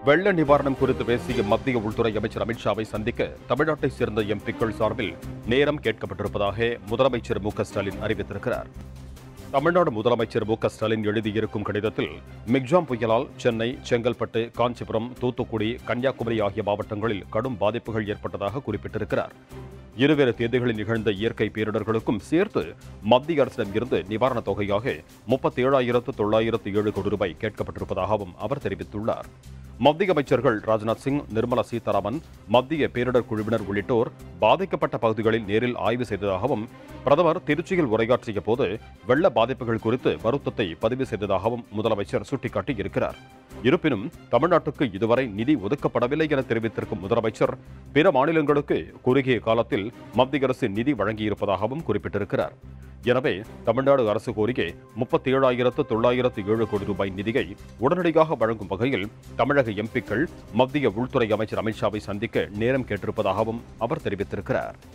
வெள்ள நிவாரணம் குறித்து பேசிய மத்திய உள்துறை அமைச்சர் அமித்ஷாவை சந்திக்க தமிழ்நாட்டை சேர்ந்த எம்பிக்கள் சார்பில் நேரம் கேட்கப்பட்டிருப்பதாக முதலமைச்சர் மு க ஸ்டாலின் அறிவித்திருக்கிறார் தமிழ்நாடு முதலமைச்சர் மு க ஸ்டாலின் எழுதியிருக்கும் கடிதத்தில் மிக்ஜாம் புயலால் சென்னை செங்கல்பட்டு காஞ்சிபுரம் தூத்துக்குடி கன்னியாகுமரி ஆகிய மாவட்டங்களில் கடும் பாதிப்புகள் ஏற்பட்டதாக குறிப்பிட்டிருக்கிறார் இருவேறு தேதிகளில் நிகழ்ந்த இயற்கை பேரிடர்களுக்கும் சேர்த்து மத்திய அரசிடம் இருந்து நிவாரணத் தொகையாக முப்பத்தி ஏழாயிரத்து தொள்ளாயிரத்து ஏழு கோடி ரூபாய் கேட்கப்பட்டிருப்பதாகவும் அவர் தெரிவித்துள்ளார் மத்திய அமைச்சர்கள் ராஜ்நாத் சிங் நிர்மலா சீதாராமன் மத்திய பேரிடர் குழுவினர் உள்ளிட்டோர் பாதிக்கப்பட்ட பகுதிகளில் நேரில் ஆய்வு செய்ததாகவும் பிரதமர் திருச்சியில் உரையாற்றிய போது வெள்ள பாதிப்புகள் குறித்து வருத்தத்தை பதிவு செய்ததாகவும் முதலமைச்சர் சுட்டிக்காட்டியிருக்கிறார் இருப்பினும் தமிழ்நாட்டுக்கு இதுவரை நிதி ஒதுக்கப்படவில்லை என தெரிவித்திருக்கும் முதலமைச்சர் பிற மாநிலங்களுக்கு குறுகிய காலத்தில் மத்திய அரசு நிதி வழங்கியிருப்பதாகவும் குறிப்பிட்டிருக்கிறார் எனவே தமிழ்நாடு அரசு கோரிய முப்பத்தி ஏழாயிரத்து தொள்ளாயிரத்து ஏழு கோடி ரூபாய் நிதியை உடனடியாக வழங்கும் வகையில் தமிழக எம்பிக்கள் மத்திய உள்துறை அமைச்சர் அமித்ஷாவை சந்திக்க நேரம் கேட்டிருப்பதாகவும் அவர் தெரிவித்திருக்கிறார்